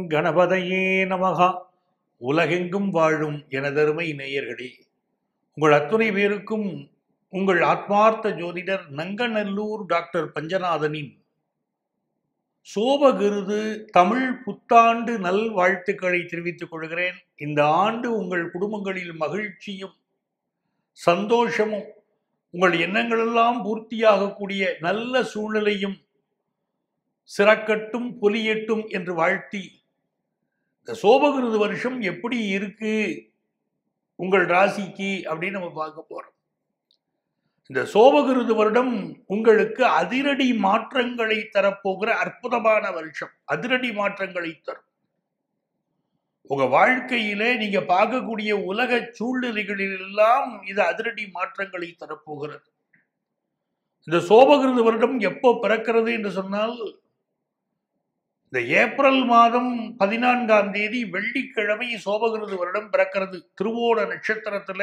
கணபதையே நமகா உலகெங்கும் வாழும் எனதருமை நேயர்களே உங்கள் அத்துணை பேருக்கும் உங்கள் ஆத்மார்த்த ஜோதிடர் நங்கநல்லூர் டாக்டர் பஞ்சநாதனின் சோபகிருது தமிழ் புத்தாண்டு நல் வாழ்த்துக்களை தெரிவித்துக் கொள்கிறேன் இந்த ஆண்டு உங்கள் குடும்பங்களில் மகிழ்ச்சியும் சந்தோஷமும் உங்கள் எண்ணங்களெல்லாம் பூர்த்தியாகக்கூடிய நல்ல சூழ்நிலையும் சிறக்கட்டும் பொலியட்டும் என்று வாழ்த்தி இந்த சோபகிருது வருஷம் எப்படி இருக்கு உங்கள் ராசிக்கு அப்படின்னு நம்ம பார்க்க போறோம் இந்த சோபகிருது வருடம் உங்களுக்கு அதிரடி மாற்றங்களை தரப்போகிற அற்புதமான வருஷம் அதிரடி மாற்றங்களை தரும் உங்க வாழ்க்கையிலே நீங்க பார்க்கக்கூடிய உலக சூழ்நிலைகளில் எல்லாம் இது அதிரடி மாற்றங்களை தரப்போகிறது இந்த சோபகிருது வருடம் எப்போ பிறக்கிறது என்று சொன்னால் இந்த ஏப்ரல் மாதம் பதினான்காம் தேதி வெள்ளிக்கிழமை சோபகிருது வருடம் பிறக்கிறது திருவோண நட்சத்திரத்துல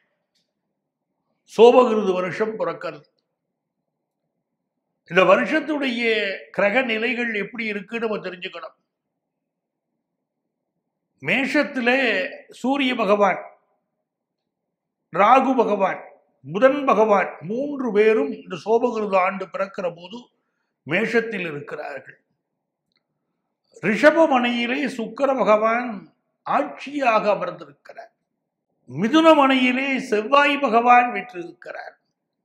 சோபகிருது வருஷம் பிறக்கிறது இந்த வருஷத்துடைய கிரக நிலைகள் எப்படி இருக்குன்னு நம்ம தெரிஞ்சுக்கணும் மேஷத்திலே சூரிய பகவான் ராகு பகவான் புதன் பகவான் மூன்று பேரும் இந்த சோபகிருத ஆண்டு பிறக்கிற போது மேஷத்தில் இருக்கிறார்கள் ரிஷபமனையிலே சுக்கர பகவான் ஆட்சியாக அமர்ந்திருக்கிறார் மிதுனமனையிலே செவ்வாய் பகவான் வெற்றிருக்கிறார்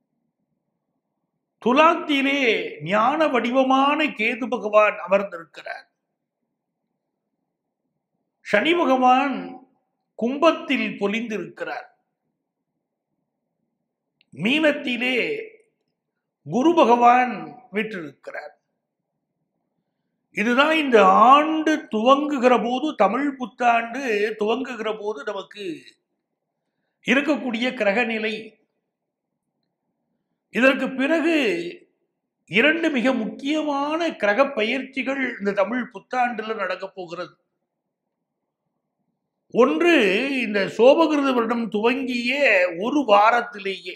துலாத்திலே ஞான வடிவமான கேது பகவான் அமர்ந்திருக்கிறார் சனி பகவான் கும்பத்தில் பொலிந்திருக்கிறார் மீனத்திலே குரு பகவான் வீற்றிருக்கிறார் இதுதான் இந்த ஆண்டு துவங்குகிற போது தமிழ் புத்தாண்டு துவங்குகிற போது நமக்கு இருக்கக்கூடிய கிரகநிலை இதற்கு பிறகு இரண்டு மிக முக்கியமான கிரக பயிற்சிகள் இந்த தமிழ் புத்தாண்டுல நடக்க போகிறது ஒன்று இந்த சோபகிருத வருடம் துவங்கிய ஒரு வாரத்திலேயே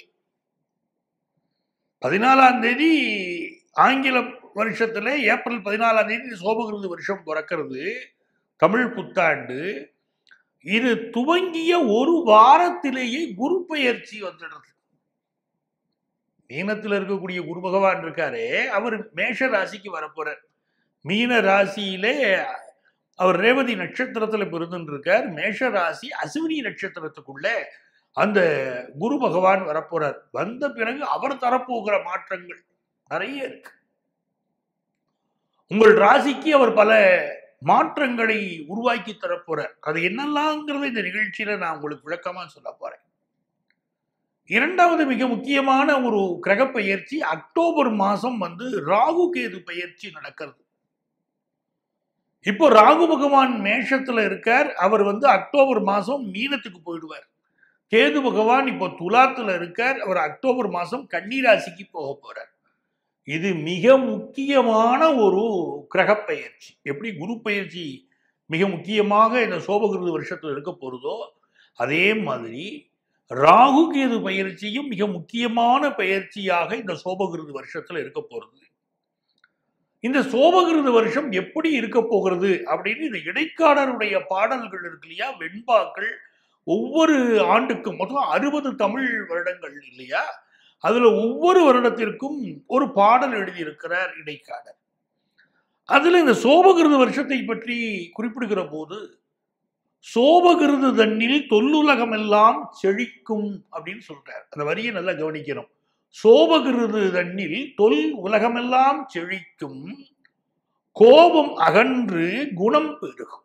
பதினாலாம் தேதி ஆங்கில வருஷத்துல ஏப்ரல் பதினாலாம் தேதி சோபகிருது வருஷம் பிறக்கிறது தமிழ் புத்தாண்டு இது துவங்கிய ஒரு வாரத்திலேயே குரு பெயர்ச்சி வந்துடுறது மீனத்தில் இருக்கக்கூடிய குரு பகவான் இருக்காரே அவர் மேஷ ராசிக்கு வரப்போறார் மீன ராசியிலே அவர் ரேவதி நட்சத்திரத்துல பிறந்துருக்கார் மேஷ ராசி அசுவினி நட்சத்திரத்துக்குள்ள அந்த குரு பகவான் வரப்போறார் வந்த பிறகு அவர் தரப்போகிற மாற்றங்கள் நிறைய இருக்கு உங்கள் ராசிக்கு அவர் பல மாற்றங்களை உருவாக்கி தரப்போறார் அது என்னெல்லாங்கிறத இந்த நிகழ்ச்சியில நான் உங்களுக்கு விளக்கமா சொல்ல போறேன் இரண்டாவது மிக முக்கியமான ஒரு கிரக பயிற்சி அக்டோபர் மாசம் வந்து ராகு கேது பயிற்சி நடக்கிறது இப்போ ராகு பகவான் மேஷத்துல இருக்கார் அவர் வந்து அக்டோபர் மாசம் மீனத்துக்கு போயிடுவார் கேது பகவான் இப்போ துலாத்துல இருக்கார் அவர் அக்டோபர் மாசம் கன்னிராசிக்கு போக போறார் இது மிக முக்கியமான ஒரு கிரக பயிற்சி எப்படி குரு பயிற்சி மிக முக்கியமாக இந்த சோபகிருது வருஷத்துல இருக்க போறதோ அதே மாதிரி ராகு கேது பயிற்சியும் மிக முக்கியமான பயிற்சியாக இந்த சோபகிருது வருஷத்துல இருக்க போறது இந்த சோபகிருது வருஷம் எப்படி இருக்க போகிறது அப்படின்னு இந்த இடைக்காடருடைய பாடல்கள் இருக்கு இல்லையா வெண்பாக்கள் ஒவ்வொரு ஆண்டுக்கும் மொத்தம் அறுபது தமிழ் வருடங்கள் இல்லையா அதுல ஒவ்வொரு வருடத்திற்கும் ஒரு பாடல் எழுதியிருக்கிறார் இடைக்காடர் அதுல இந்த சோபகிருது வருஷத்தை பற்றி குறிப்பிடுகிற போது சோபகிருது தன்னில் தொல்லுலகம் எல்லாம் செழிக்கும் அப்படின்னு சொல்றார் அந்த வரியை நல்லா கவனிக்கணும் சோபகிருது தன்னில் தொல் உலகமெல்லாம் செழிக்கும் கோபம் அகன்று குணம் பெருகும்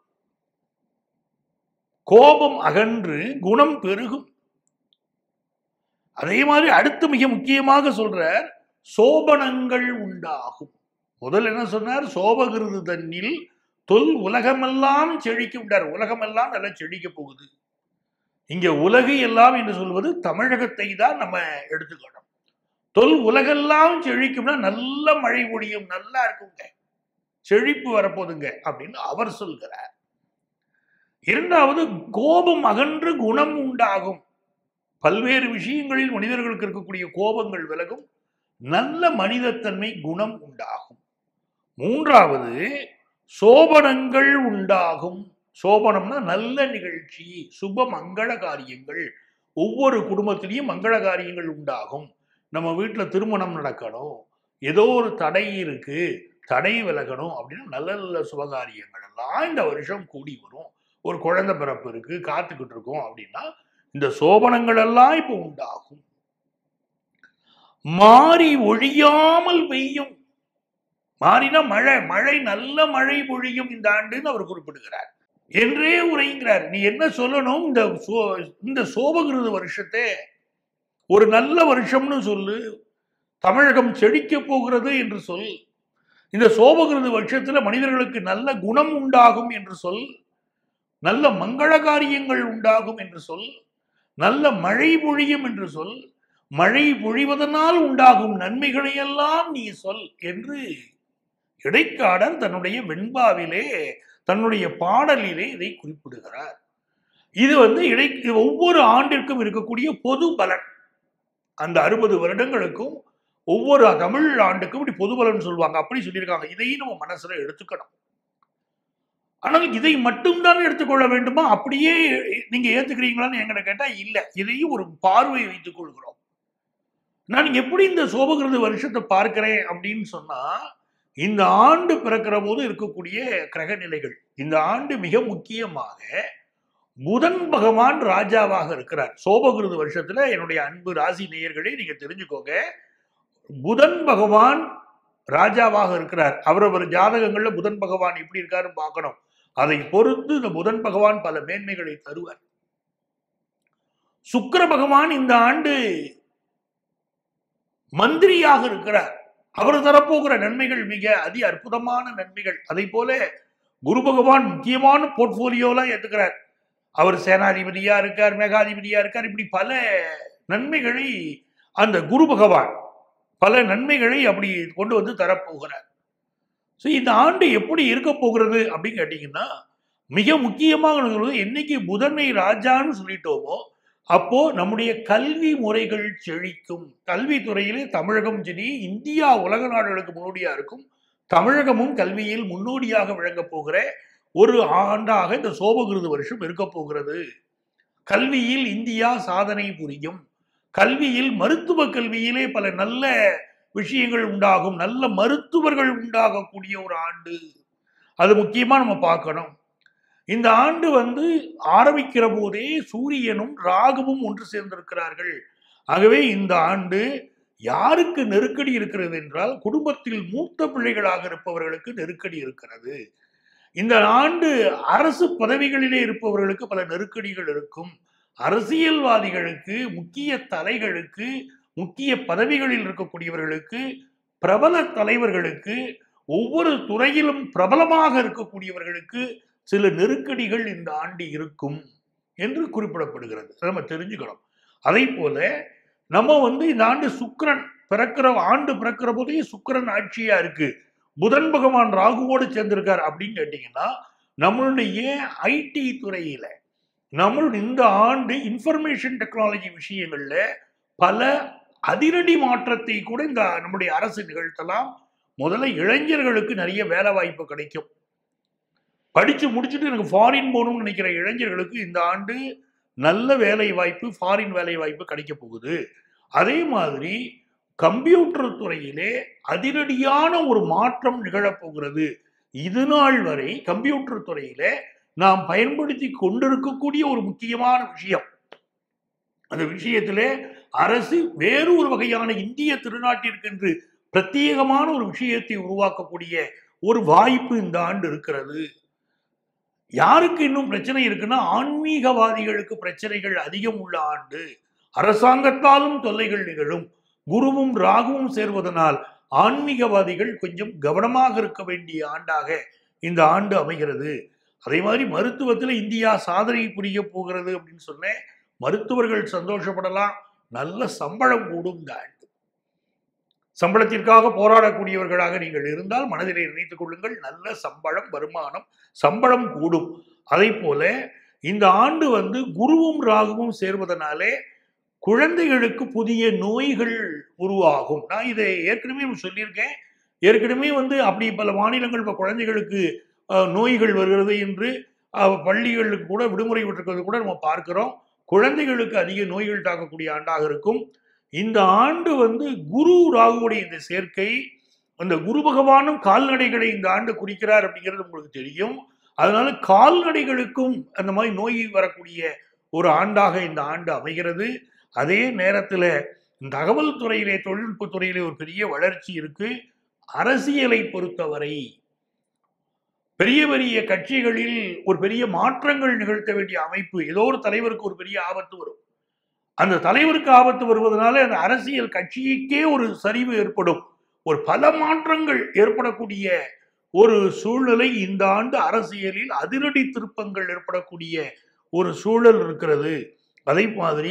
கோபம் அகன்று குணம் பெருகும் அதே மாதிரி அடுத்து மிக முக்கியமாக சொல்றார் சோபனங்கள் உண்டாகும் முதல் என்ன சொன்னார் சோபகிருது தன்னில் தொல் உலகமெல்லாம் செழிக்கும்டார் உலகமெல்லாம் நல்லா செழிக்க போகுது இங்க உலகு எல்லாம் என்று சொல்வது தமிழகத்தை தான் நம்ம எடுத்துக்கணும் தொல் உலகெல்லாம் செழிக்கும்னா நல்ல மழை பொழியும் நல்லா இருக்குங்க செழிப்பு வரப்போதுங்க அப்படின்னு அவர் சொல்கிறார் இரண்டாவது கோபம் அகன்று குணம் உண்டாகும் பல்வேறு விஷயங்களில் மனிதர்களுக்கு இருக்கக்கூடிய கோபங்கள் விலகும் நல்ல மனிதத்தன்மை குணம் உண்டாகும் மூன்றாவது சோபனங்கள் உண்டாகும் சோபனம்னா நல்ல நிகழ்ச்சி சுப மங்கள காரியங்கள் ஒவ்வொரு குடும்பத்திலையும் மங்கள காரியங்கள் உண்டாகும் நம்ம வீட்டில் திருமணம் நடக்கணும் ஏதோ ஒரு தடை இருக்கு தடை விலகணும் அப்படின்னா நல்ல நல்ல சுபகாரியங்கள் எல்லாம் இந்த வருஷம் கூடி வரும் ஒரு குழந்தை பிறப்பு இருக்கு காத்துக்கிட்டு இருக்கோம் அப்படின்னா இந்த சோபனங்கள் எல்லாம் இப்போ உண்டாகும் மாறி ஒழியாமல் பெய்யும் மாறினா மழை மழை நல்ல மழை பொழியும் இந்த ஆண்டுன்னு அவர் குறிப்பிடுகிறார் என்றே உரைங்கிறார் நீ என்ன சொல்லணும் இந்த சோ- இந்த சோபகிருத வருஷத்தை ஒரு நல்ல வருஷம்னு சொல்லு தமிழகம் செழிக்க போகிறது என்று சொல் இந்த சோபகிருத வருஷத்துல மனிதர்களுக்கு நல்ல குணம் உண்டாகும் என்று சொல் நல்ல மங்கள காரியங்கள் உண்டாகும் என்று சொல் நல்ல மழை பொழியும் என்று சொல் மழை பொழிவதனால் உண்டாகும் நன்மைகளை எல்லாம் நீ சொல் என்று இடைக்காடர் தன்னுடைய வெண்பாவிலே தன்னுடைய பாடலிலே இதை குறிப்பிடுகிறார் இது வந்து இடை இது ஒவ்வொரு ஆண்டிற்கும் இருக்கக்கூடிய பொது பலன் அந்த அறுபது வருடங்களுக்கும் ஒவ்வொரு தமிழ் ஆண்டுக்கும் இப்படி பொது பலன் சொல்லுவாங்க அப்படி சொல்லியிருக்காங்க இதையும் நம்ம மனசுல எடுத்துக்கணும் ஆனால் இதை மட்டும்தான் எடுத்துக்கொள்ள வேண்டுமா அப்படியே நீங்க ஏத்துக்கிறீங்களான்னு எங்கிட்ட கேட்டா இல்ல இதையும் ஒரு பார்வை வைத்துக் கொள்கிறோம் நான் எப்படி இந்த சோபகிருத வருஷத்தை பார்க்கிறேன் அப்படின்னு சொன்னா இந்த ஆண்டு பிறக்கிற போது இருக்கக்கூடிய கிரக நிலைகள் இந்த ஆண்டு மிக முக்கியமாக புதன் பகவான் ராஜாவாக இருக்கிறார் சோபகிருத வருஷத்துல என்னுடைய அன்பு ராசி நேயர்களே நீங்க தெரிஞ்சுக்கோங்க புதன் பகவான் ராஜாவாக இருக்கிறார் அவரவர் ஜாதகங்கள்ல புதன் பகவான் எப்படி இருக்காருன்னு பார்க்கணும் அதை பொறுத்து இந்த புதன் பகவான் பல மேன்மைகளை தருவார் சுக்கிர பகவான் இந்த ஆண்டு மந்திரியாக இருக்கிறார் அவர் தரப்போகிற நன்மைகள் மிக அதி அற்புதமான நன்மைகள் அதை போல குரு பகவான் முக்கியமான போர்ட்போலியோலாம் ஏத்துக்கிறார் அவர் சேனாதிபதியா இருக்கார் மேகாதிபதியா இருக்கார் இப்படி பல நன்மைகளை அந்த குரு பகவான் பல நன்மைகளை அப்படி கொண்டு வந்து தரப்போகிறார் ஸோ இந்த ஆண்டு எப்படி இருக்க போகிறது அப்படின்னு கேட்டீங்கன்னா மிக முக்கியமாக சொல்வது என்னைக்கு புதனை ராஜான்னு சொல்லிட்டோமோ அப்போ நம்முடைய கல்வி முறைகள் செழிக்கும் கல்வித்துறையிலே தமிழகம் சரி இந்தியா உலக நாடுகளுக்கு முன்னோடியா இருக்கும் தமிழகமும் கல்வியில் முன்னோடியாக விளங்கப் போகிற ஒரு ஆண்டாக இந்த சோபகிருது வருஷம் இருக்க போகிறது கல்வியில் இந்தியா சாதனை புரியும் கல்வியில் மருத்துவ கல்வியிலே பல நல்ல விஷயங்கள் உண்டாகும் நல்ல மருத்துவர்கள் உண்டாகக்கூடிய ஒரு ஆண்டு அது முக்கியமா நம்ம பார்க்கணும் இந்த ஆண்டு வந்து ஆரம்பிக்கிற போதே சூரியனும் ராகுவும் ஒன்று சேர்ந்திருக்கிறார்கள் ஆகவே இந்த ஆண்டு யாருக்கு நெருக்கடி இருக்கிறது என்றால் குடும்பத்தில் மூத்த பிள்ளைகளாக இருப்பவர்களுக்கு நெருக்கடி இருக்கிறது இந்த ஆண்டு அரசு பதவிகளிலே இருப்பவர்களுக்கு பல நெருக்கடிகள் இருக்கும் அரசியல்வாதிகளுக்கு முக்கிய தலைகளுக்கு முக்கிய பதவிகளில் இருக்கக்கூடியவர்களுக்கு பிரபல தலைவர்களுக்கு ஒவ்வொரு துறையிலும் பிரபலமாக இருக்கக்கூடியவர்களுக்கு சில நெருக்கடிகள் இந்த ஆண்டு இருக்கும் என்று குறிப்பிடப்படுகிறது அதை நம்ம தெரிஞ்சுக்கணும் அதே போல நம்ம வந்து இந்த ஆண்டு சுக்கிரன் பிறக்கிற ஆண்டு பிறக்கிற போதே சுக்கிரன் ஆட்சியா இருக்கு புதன் பகவான் ராகுவோடு சேர்ந்திருக்கார் அப்படின்னு கேட்டீங்கன்னா நம்மளுடைய ஐடி துறையில நம்மளுடைய இந்த ஆண்டு இன்ஃபர்மேஷன் டெக்னாலஜி விஷயங்கள்ல பல அதிரடி மாற்றத்தை கூட இந்த நம்முடைய அரசு நிகழ்த்தலாம் முதல்ல இளைஞர்களுக்கு நிறைய வேலை வாய்ப்பு கிடைக்கும் படிச்சு முடிச்சுட்டு எனக்கு ஃபாரின் போகணும்னு நினைக்கிற இளைஞர்களுக்கு இந்த ஆண்டு நல்ல வேலை வாய்ப்பு ஃபாரின் வேலை வாய்ப்பு கிடைக்க போகுது அதே மாதிரி கம்ப்யூட்டர் துறையிலே அதிரடியான ஒரு மாற்றம் நிகழப்போகிறது இது நாள் வரை கம்ப்யூட்டர் துறையிலே நாம் பயன்படுத்தி கொண்டிருக்கக்கூடிய ஒரு முக்கியமான விஷயம் அந்த விஷயத்திலே அரசு வேறு ஒரு வகையான இந்திய திருநாட்டிற்கென்று பிரத்யேகமான ஒரு விஷயத்தை உருவாக்கக்கூடிய ஒரு வாய்ப்பு இந்த ஆண்டு இருக்கிறது யாருக்கு இன்னும் பிரச்சனை இருக்குன்னா ஆன்மீகவாதிகளுக்கு பிரச்சனைகள் அதிகம் உள்ள ஆண்டு அரசாங்கத்தாலும் தொல்லைகள் நிகழும் குருவும் ராகுவும் சேர்வதனால் ஆன்மீகவாதிகள் கொஞ்சம் கவனமாக இருக்க வேண்டிய ஆண்டாக இந்த ஆண்டு அமைகிறது அதே மாதிரி மருத்துவத்தில் இந்தியா சாதனை புரிய போகிறது அப்படின்னு சொன்னேன் மருத்துவர்கள் சந்தோஷப்படலாம் நல்ல சம்பளம் கூடும் இந்த ஆண்டு சம்பளத்திற்காக போராடக்கூடியவர்களாக நீங்கள் இருந்தால் மனதிலே நினைத்துக் கொள்ளுங்கள் நல்ல சம்பளம் வருமானம் சம்பளம் கூடும் அதே போல இந்த ஆண்டு வந்து குருவும் ராகுவும் சேர்வதனாலே குழந்தைகளுக்கு புதிய நோய்கள் உருவாகும் நான் இதை ஏற்கனவே சொல்லியிருக்கேன் ஏற்கனவே வந்து அப்படி பல மாநிலங்கள் இப்போ குழந்தைகளுக்கு அஹ், நோய்கள் வருகிறது என்று அஹ், பள்ளிகளுக்கு கூட விடுமுறை விட்டிருக்கிறது கூட நம்ம பார்க்கிறோம் குழந்தைகளுக்கு அதிக நோய்கள் தாக்கக்கூடிய ஆண்டாக இருக்கும் இந்த ஆண்டு வந்து குரு ராகுவுடைய இந்த சேர்க்கை அந்த குரு பகவானும் கால்நடைகளை இந்த ஆண்டு குறிக்கிறார் அப்படிங்கிறது உங்களுக்கு தெரியும் அதனால கால்நடைகளுக்கும் அந்த மாதிரி நோய் வரக்கூடிய ஒரு ஆண்டாக இந்த ஆண்டு அமைகிறது அதே நேரத்தில் தகவல் துறையிலே தொழில்நுட்பத் துறையிலே ஒரு பெரிய வளர்ச்சி இருக்கு அரசியலை பொறுத்தவரை பெரிய பெரிய கட்சிகளில் ஒரு பெரிய மாற்றங்கள் நிகழ்த்த வேண்டிய அமைப்பு ஏதோ ஒரு தலைவருக்கு ஒரு பெரிய ஆபத்து வரும் அந்த தலைவருக்கு ஆபத்து வருவதனால அந்த அரசியல் கட்சிக்கே ஒரு சரிவு ஏற்படும் ஒரு பல மாற்றங்கள் ஏற்படக்கூடிய ஒரு சூழ்நிலை இந்த ஆண்டு அரசியலில் அதிரடி திருப்பங்கள் ஏற்படக்கூடிய ஒரு சூழல் இருக்கிறது அதே மாதிரி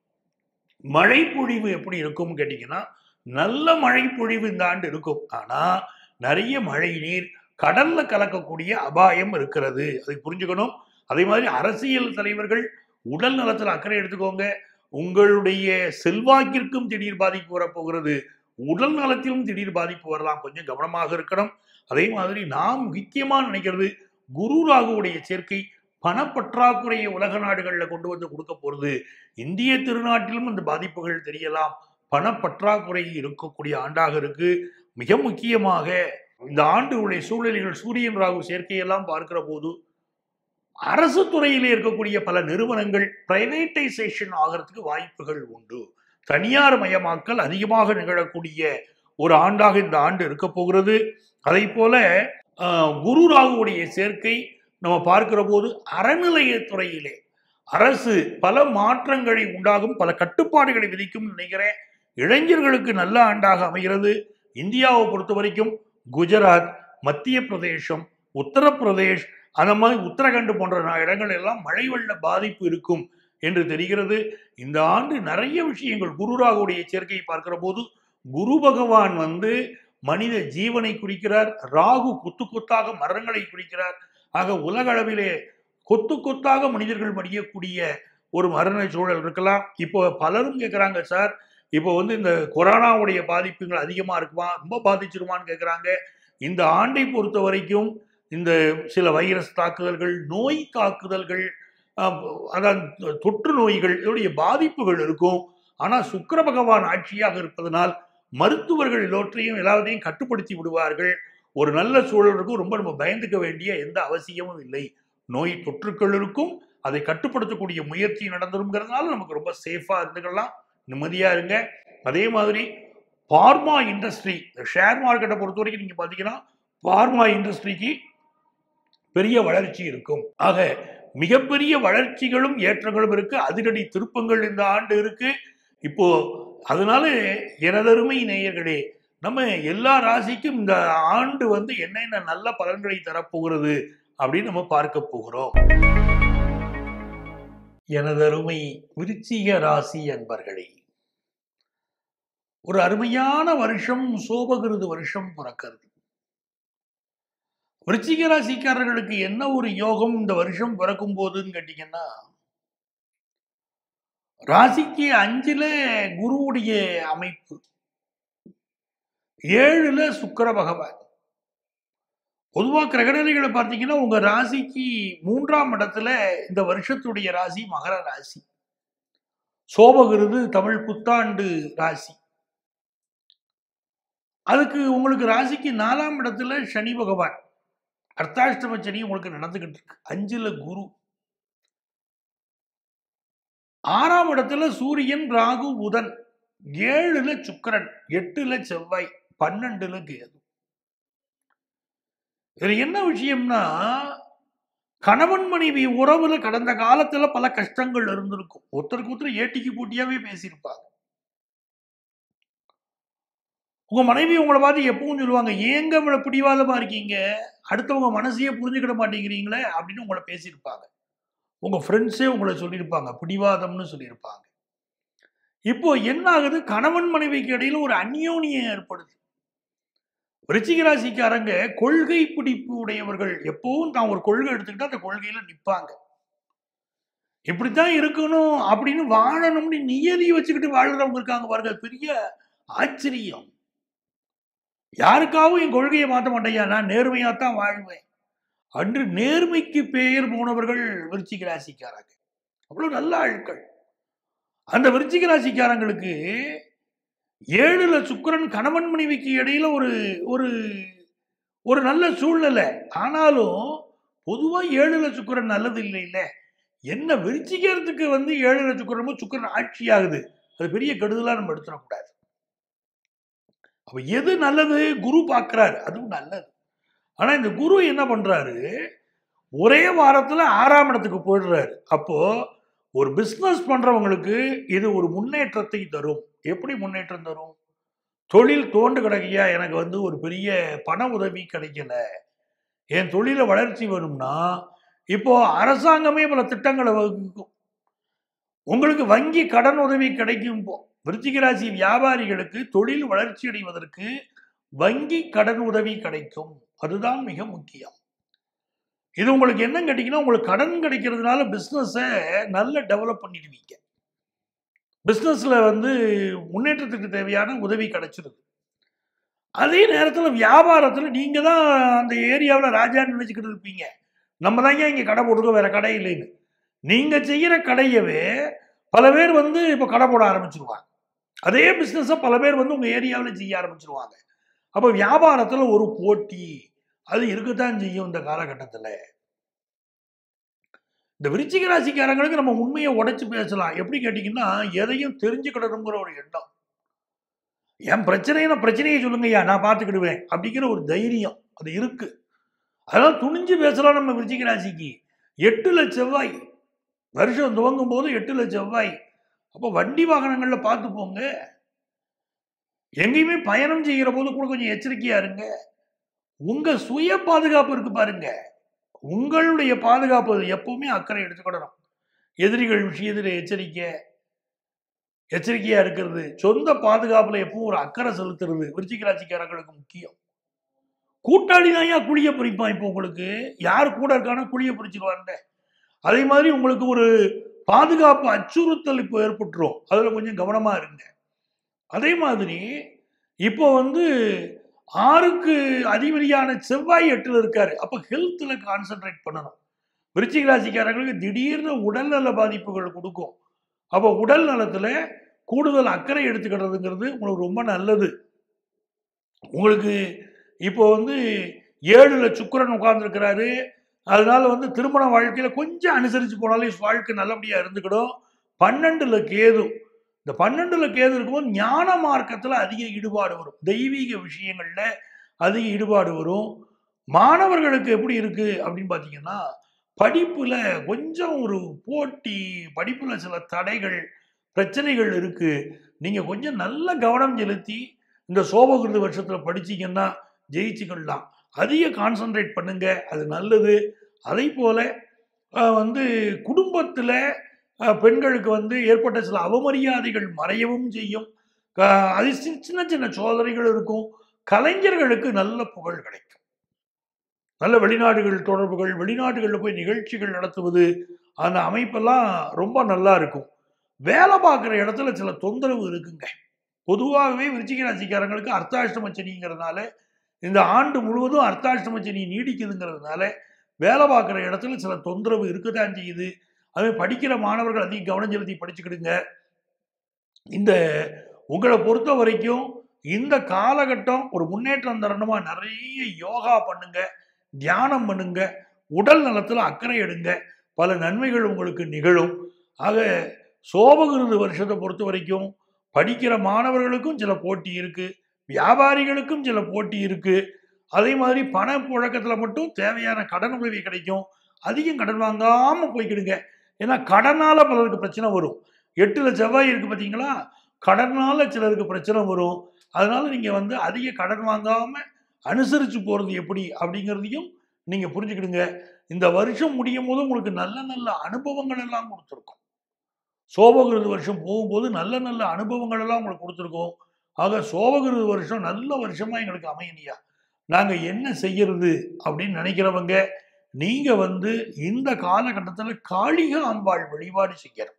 மழை பொழிவு எப்படி இருக்கும்னு கேட்டீங்கன்னா நல்ல மழை பொழிவு இந்த ஆண்டு இருக்கும் ஆனா நிறைய மழை நீர் கடல்ல கலக்கக்கூடிய அபாயம் இருக்கிறது அதை புரிஞ்சுக்கணும் அதே மாதிரி அரசியல் தலைவர்கள் உடல் நலத்தில் அக்கறை எடுத்துக்கோங்க உங்களுடைய செல்வாக்கிற்கும் திடீர் பாதிப்பு வரப்போகிறது உடல் நலத்திலும் திடீர் பாதிப்பு வரலாம் கொஞ்சம் கவனமாக இருக்கணும் அதே மாதிரி நாம் முக்கியமா நினைக்கிறது குரு ராகுவுடைய சேர்க்கை பணப்பற்றாக்குறையை உலக நாடுகளில் கொண்டு வந்து கொடுக்க போறது இந்திய திருநாட்டிலும் இந்த பாதிப்புகள் தெரியலாம் பணப்பற்றாக்குறை இருக்கக்கூடிய ஆண்டாக இருக்கு மிக முக்கியமாக இந்த ஆண்டுடைய சூழ்நிலைகள் சூரியன் ராகு சேர்க்கையெல்லாம் பார்க்கிற போது அரசு துறையிலே இருக்கக்கூடிய பல நிறுவனங்கள் பிரைவேட்டைசேஷன் ஆகிறதுக்கு வாய்ப்புகள் உண்டு தனியார் மயமாக்கல் அதிகமாக நிகழக்கூடிய ஒரு ஆண்டாக இந்த ஆண்டு இருக்க போகிறது அதை போல ஆஹ், குரு ராகுவுடைய சேர்க்கை நம்ம பார்க்கிற போது அறநிலையத்துறையிலே அரசு பல மாற்றங்களை உண்டாகும் பல கட்டுப்பாடுகளை விதிக்கும் நினைக்கிறேன் இளைஞர்களுக்கு நல்ல ஆண்டாக அமைகிறது இந்தியாவை பொறுத்த வரைக்கும் குஜராத் மத்திய பிரதேசம் உத்தரப்பிரதேஷ் அந்த மாதிரி உத்தரகண்ட் போன்ற நா- இடங்கள் எல்லாம் மழை வெள்ள பாதிப்பு இருக்கும் என்று தெரிகிறது இந்த ஆண்டு நிறைய விஷயங்கள் குருராகுடைய சேர்க்கையை பார்க்கிற போது குரு பகவான் வந்து மனித ஜீவனை குறிக்கிறார் ராகு கொத்து கொத்தாக மரங்களை குறிக்கிறார் ஆக உலக அளவிலே கொத்து கொத்தாக மனிதர்கள் மடியக்கூடிய ஒரு மரண சூழல் இருக்கலாம் இப்போ பலரும் கேட்குறாங்க சார் இப்போ வந்து இந்த கொரோனாவுடைய பாதிப்புகள் அதிகமாக இருக்குமா ரொம்ப பாதிச்சிருமான்னு கேட்குறாங்க இந்த ஆண்டை பொறுத்த வரைக்கும் இந்த சில வைரஸ் தாக்குதல்கள் நோய் தாக்குதல்கள் ஆஹ், அதான் தொற்று நோய்கள் இதோடைய பாதிப்புகள் இருக்கும் ஆனால் சுக்கிர பகவான் ஆட்சியாக இருப்பதனால் மருத்துவர்கள் எல்லோற்றையும் எல்லாத்தையும் கட்டுப்படுத்தி விடுவார்கள் ஒரு நல்ல சூழல் இருக்கும் ரொம்ப நம்ம பயந்துக்க வேண்டிய எந்த அவசியமும் இல்லை நோய் தொற்றுக்கள் இருக்கும் அதை கட்டுப்படுத்தக்கூடிய முயற்சி நடந்துருங்கிறதுனால நமக்கு ரொம்ப சேஃபா இருந்துக்கலாம் நிம்மதியா இருங்க அதே மாதிரி பார்மா இண்டஸ்ட்ரி ஷேர் மார்க்கெட்டை பொறுத்த வரைக்கும் நீங்க பாத்தீங்கன்னா பார்மா இண்டஸ்ட்ரிக்கு பெரிய வளர்ச்சி இருக்கும் ஆக மிகப்பெரிய வளர்ச்சிகளும் ஏற்றங்களும் இருக்கு அதிரடி திருப்பங்கள் இந்த ஆண்டு இருக்கு இப்போ அதனால எனதருமை நேயர்களே நம்ம எல்லா ராசிக்கும் இந்த ஆண்டு வந்து என்னென்ன நல்ல பலன்களை தரப்போகிறது அப்படின்னு நம்ம பார்க்க போகிறோம் எனதருமை விருச்சிக ராசி அன்பர்களே ஒரு அருமையான வருஷம் சோபகிருது வருஷம் பிறக்கிறது விருச்சிக ராசிக்காரர்களுக்கு என்ன ஒரு யோகம் இந்த வருஷம் பிறக்கும் போதுன்னு கேட்டீங்கன்னா ராசிக்கு அஞ்சுல குருவுடைய அமைப்பு ஏழுல சுக்கிர பகவான் பொதுவாக கிரகநிலைகளை பார்த்தீங்கன்னா உங்க ராசிக்கு மூன்றாம் இடத்துல இந்த வருஷத்துடைய ராசி மகர ராசி சோபகிருது தமிழ் புத்தாண்டு ராசி அதுக்கு உங்களுக்கு ராசிக்கு நாலாம் இடத்துல சனி பகவான் அர்த்தாஷ்டம சனி உங்களுக்கு நடந்துகிட்டு இருக்கு அஞ்சுல குரு ஆறாம் இடத்துல சூரியன் ராகு புதன் ஏழுல சுக்கிரன் எட்டுல செவ்வாய் பன்னெண்டுல கேது இதுல என்ன விஷயம்னா கணவன் மனைவி உறவுல கடந்த காலத்துல பல கஷ்டங்கள் இருந்திருக்கும் ஒருத்தருக்கு ஒருத்தர் ஏட்டிக்கு போட்டியாவே பேசியிருப்பாங்க உங்க மனைவி உங்களை பார்த்து எப்பவும் சொல்லுவாங்க ஏங்க இவ்வளவு பிடிவாதமா இருக்கீங்க அடுத்தவங்க மனசையே புரிஞ்சுக்கிட மாட்டேங்கிறீங்களே அப்படின்னு உங்களை பேசியிருப்பாங்க உங்க ஃப்ரெண்ட்ஸே உங்களை சொல்லியிருப்பாங்க பிடிவாதம்னு சொல்லியிருப்பாங்க இப்போ என்ன ஆகுது கணவன் மனைவிக்கு இடையில ஒரு அந்யோன்யம் ஏற்படுது விருச்சிக ராசிக்காரங்க கொள்கை பிடிப்பு உடையவர்கள் எப்பவும் தான் ஒரு கொள்கை எடுத்துக்கிட்டு அந்த கொள்கையில நிப்பாங்க இப்படித்தான் இருக்கணும் அப்படின்னு வாழணும்னு நியதி வச்சுக்கிட்டு வாழ்றவங்க இருக்காங்க பாருங்க அது பெரிய ஆச்சரியம் யாருக்காகவும் என் கொள்கையை மாற்ற மாட்டேயா நான் நேர்மையா தான் வாழ்வேன் அன்று நேர்மைக்கு பெயர் போனவர்கள் விருச்சிக ராசிக்காரங்க அவ்வளவு நல்ல ஆட்கள் அந்த விருச்சிக ராசிக்காரங்களுக்கு ஏழுல சுக்கிரன் கணவன் மனைவிக்கு இடையில ஒரு ஒரு ஒரு நல்ல சூழ்நிலை ஆனாலும் பொதுவா ஏழுல சுக்கிரன் நல்லது இல்லை இல்ல என்ன விருச்சிக்கிறதுக்கு வந்து ஏழுல சுக்கிரமும் சுக்கிரன் ஆட்சி ஆகுது அது பெரிய கெடுதலா நம்ம எடுத்துடக்கூடாது அப்ப எது நல்லது குரு பார்க்கிறாரு அதுவும் நல்லது ஆனா இந்த குரு என்ன பண்றாரு ஒரே வாரத்துல ஆறாம் இடத்துக்கு போயிடுறாரு அப்போ ஒரு பிசினஸ் பண்றவங்களுக்கு இது ஒரு முன்னேற்றத்தை தரும் எப்படி முன்னேற்றம் தரும் தொழில் தோண்டு கிடைக்கையா எனக்கு வந்து ஒரு பெரிய பண உதவி கிடைக்கல என் தொழில வளர்ச்சி வரும்னா இப்போ அரசாங்கமே பல திட்டங்களை வகுக்கும் உங்களுக்கு வங்கி கடன் உதவி கிடைக்கும் இப்போ விருச்சிக ராசி வியாபாரிகளுக்கு தொழில் வளர்ச்சி அடைவதற்கு வங்கி கடன் உதவி கிடைக்கும் அதுதான் மிக முக்கியம் இது உங்களுக்கு என்ன கேட்டீங்கன்னா உங்களுக்கு கடன் கிடைக்கிறதுனால பிஸ்னஸை நல்ல டெவலப் பண்ணிடுவீங்க பிஸ்னஸில் வந்து முன்னேற்றத்துக்கு தேவையான உதவி கிடைச்சிருது அதே நேரத்தில் வியாபாரத்தில் நீங்கள் தான் அந்த ஏரியாவில் ராஜான்னு நினச்சிக்கிட்டு இருப்பீங்க நம்ம தான் ஏன் இங்கே கடை போட்டுக்கோ வேற கடை இல்லைன்னு நீங்கள் செய்கிற கடையவே பல பேர் வந்து இப்போ கடை போட ஆரம்பிச்சிருவாங்க அதே பிஸ்னஸை பல பேர் வந்து உங்கள் ஏரியாவில் செய்ய ஆரம்பிச்சிருவாங்க அப்போ வியாபாரத்தில் ஒரு போட்டி அது இருக்கத்தான் செய்யும் இந்த காலகட்டத்தில் இந்த விருச்சிக ராசிக்காரங்களுக்கு நம்ம உண்மையை உடைச்சு பேசலாம் எப்படி கேட்டிங்கன்னா எதையும் தெரிஞ்சுக்கிடணுங்கிற ஒரு எண்ணம் என் பிரச்சனையை நான் பிரச்சனையை சொல்லுங்கய்யா நான் பார்த்துக்கிடுவேன் அப்படிங்கிற ஒரு தைரியம் அது இருக்கு அதெல்லாம் துணிஞ்சு பேசலாம் நம்ம விருச்சிக ராசிக்கு எட்டு லட்ச செவ்வாய் வருஷம் துவங்கும் போது எட்டு லட்ச செவ்வாய் அப்போ வண்டி வாகனங்கள்ல பார்த்து போங்க எங்கேயுமே பயணம் செய்கிற போது கூட கொஞ்சம் எச்சரிக்கையா இருங்க உங்க சுய பாதுகாப்பு இருக்கு பாருங்க உங்களுடைய பாதுகாப்பு எப்பவுமே அக்கறை எடுத்துக்கிடணும் எதிரிகள் விஷயத்தில் எச்சரிக்கை எச்சரிக்கையா இருக்கிறது சொந்த பாதுகாப்புல எப்பவும் ஒரு அக்கறை செலுத்துறது விருச்சிக ராசிக்காரங்களுக்கு முக்கியம் கூட்டாளி தான் ஏன் குழிய பறிப்பான் இப்போ உங்களுக்கு யார் கூட இருக்கானோ குழிய பறிச்சிருவாங்க அதே மாதிரி உங்களுக்கு ஒரு பாதுகாப்பு அச்சுறுத்தல் இப்போ ஏற்பட்டுரும் அதுல கொஞ்சம் கவனமா இருங்க அதே மாதிரி இப்போ வந்து ஆறுக்கு அதிபதியான செவ்வாய் எட்டுல இருக்காரு அப்ப ஹெல்த்ல கான்சென்ட்ரேட் பண்ணணும் விருச்சிக ராசிக்காரங்களுக்கு திடீர்னு உடல்நல பாதிப்புகள் கொடுக்கும் அப்போ உடல் நலத்துல கூடுதல் அக்கறை எடுத்துக்கிறதுங்கிறது உங்களுக்கு ரொம்ப நல்லது உங்களுக்கு இப்போ வந்து ஏழுல சுக்கிரன் உட்கார்ந்துருக்கிறாரு அதனால வந்து திருமண வாழ்க்கையில கொஞ்சம் அனுசரிச்சு போனாலே வாழ்க்கை நல்லபடியா இருந்துக்கிடும் பன்னெண்டுல கேது இந்த பன்னெண்டுல கேது இருக்கும்போது ஞான மார்க்கத்துல அதிக ஈடுபாடு வரும் தெய்வீக விஷயங்கள்ல அதிக ஈடுபாடு வரும் மாணவர்களுக்கு எப்படி இருக்கு அப்படின்னு பார்த்தீங்கன்னா படிப்புல கொஞ்சம் ஒரு போட்டி படிப்புல சில தடைகள் பிரச்சனைகள் இருக்கு நீங்க கொஞ்சம் நல்ல கவனம் செலுத்தி இந்த சோபகிருத வருஷத்துல படிச்சீங்கன்னா ஜெயிச்சுக்கலாம் அதிக கான்சென்ட்ரேட் பண்ணுங்க அது நல்லது அதே போல அஹ், வந்து குடும்பத்துல அஹ், பெண்களுக்கு வந்து ஏற்பட்ட சில அவமரியாதைகள் மறையவும் செய்யும் க- அது சி- சின்ன சின்ன சோதனைகள் இருக்கும் கலைஞர்களுக்கு நல்ல புகழ் கிடைக்கும் நல்ல வெளிநாடுகள் தொடர்புகள் வெளிநாடுகளில் போய் நிகழ்ச்சிகள் நடத்துவது அந்த அமைப்பெல்லாம் ரொம்ப நல்லா இருக்கும் வேலை பார்க்குற இடத்துல சில தொந்தரவு இருக்குங்க பொதுவாகவே விருச்சிக ராசிக்காரங்களுக்கு அர்த்தாஷ்டம சனிங்கிறதுனால இந்த ஆண்டு முழுவதும் அர்த்தாஷ்டம சனி நீடிக்குதுங்கிறதுனால வேலை பார்க்குற இடத்துல சில தொந்தரவு இருக்கத்தான் செய்யுது அது படிக்கிற மாணவர்கள் அதிக கவனம் செலுத்தி படிச்சுக்கிடுங்க இந்த உங்களை பொறுத்த வரைக்கும் இந்த காலகட்டம் ஒரு முன்னேற்றம் தரணுமா நிறைய யோகா பண்ணுங்க தியானம் பண்ணுங்க உடல் நலத்துல அக்கறை எடுங்க பல நன்மைகள் உங்களுக்கு நிகழும் ஆக சோபகிருது வருஷத்தை பொறுத்த வரைக்கும் படிக்கிற மாணவர்களுக்கும் சில போட்டி இருக்கு வியாபாரிகளுக்கும் சில போட்டி இருக்கு அதே மாதிரி பண புழக்கத்துல மட்டும் தேவையான கடன் உதவி கிடைக்கும் அதிகம் கடன் வாங்காம போய்க்கிடுங்க ஏன்னா கடனால பலருக்கு பிரச்சனை வரும் எட்டுல செவ்வாய் இருக்கு பார்த்தீங்களா கடனால சிலருக்கு பிரச்சனை வரும் அதனால நீங்க வந்து அதிக கடன் வாங்காம அனுசரிச்சு போறது எப்படி அப்படிங்கிறதையும் நீங்க புரிஞ்சுக்கிடுங்க இந்த வருஷம் முடியும் போது உங்களுக்கு நல்ல நல்ல அனுபவங்கள் எல்லாம் கொடுத்துருக்கும் சோபகிருது வருஷம் போகும்போது நல்ல நல்ல அனுபவங்கள் எல்லாம் உங்களுக்கு கொடுத்துருக்கோம் ஆக சோபகிருது வருஷம் நல்ல வருஷமா எங்களுக்கு அமையலையா நாங்க என்ன செய்யறது அப்படின்னு நினைக்கிறவங்க நீங்க வந்து இந்த காலகட்டத்தில் காளிக அம்பாள் வழிபாடு செய்யணும்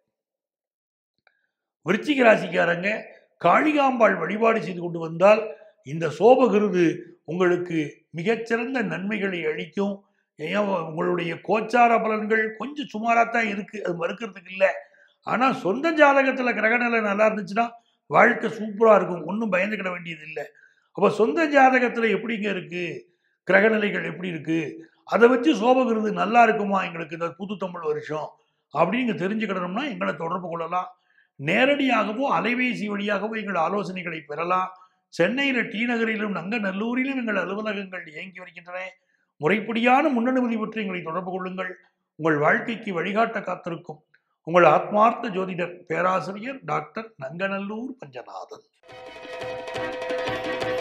விருச்சிக ராசிக்காரங்க காளிகாம்பாள் வழிபாடு செய்து கொண்டு வந்தால் இந்த சோபகிருது உங்களுக்கு மிகச்சிறந்த நன்மைகளை அளிக்கும் ஏன் உங்களுடைய கோச்சார பலன்கள் கொஞ்சம் சுமாராக தான் இருக்கு அது மறுக்கிறதுக்கு இல்லை ஆனால் சொந்த ஜாதகத்தில் கிரகநிலை நல்லா இருந்துச்சுன்னா வாழ்க்கை சூப்பராக இருக்கும் ஒன்றும் பயந்துக்கிட வேண்டியது இல்லை அப்போ சொந்த ஜாதகத்தில் எப்படிங்க இருக்கு கிரகநிலைகள் எப்படி இருக்கு அதை வச்சு சோப விருது நல்லா இருக்குமா எங்களுக்கு இந்த புது தமிழ் வருஷம் அப்படின்னு தெரிஞ்சுக்கிடணும்னா எங்களை தொடர்பு கொள்ளலாம் நேரடியாகவோ அலைபேசி வழியாகவோ எங்கள் ஆலோசனைகளை பெறலாம் சென்னையில் டி நகரிலும் நங்கநல்லூரிலும் எங்கள் அலுவலகங்கள் இயங்கி வருகின்றன முறைப்படியான முன்னனுமதி பற்றி எங்களை தொடர்பு கொள்ளுங்கள் உங்கள் வாழ்க்கைக்கு வழிகாட்ட காத்திருக்கும் உங்கள் ஆத்மார்த்த ஜோதிடர் பேராசிரியர் டாக்டர் நங்கநல்லூர் பஞ்சநாதன்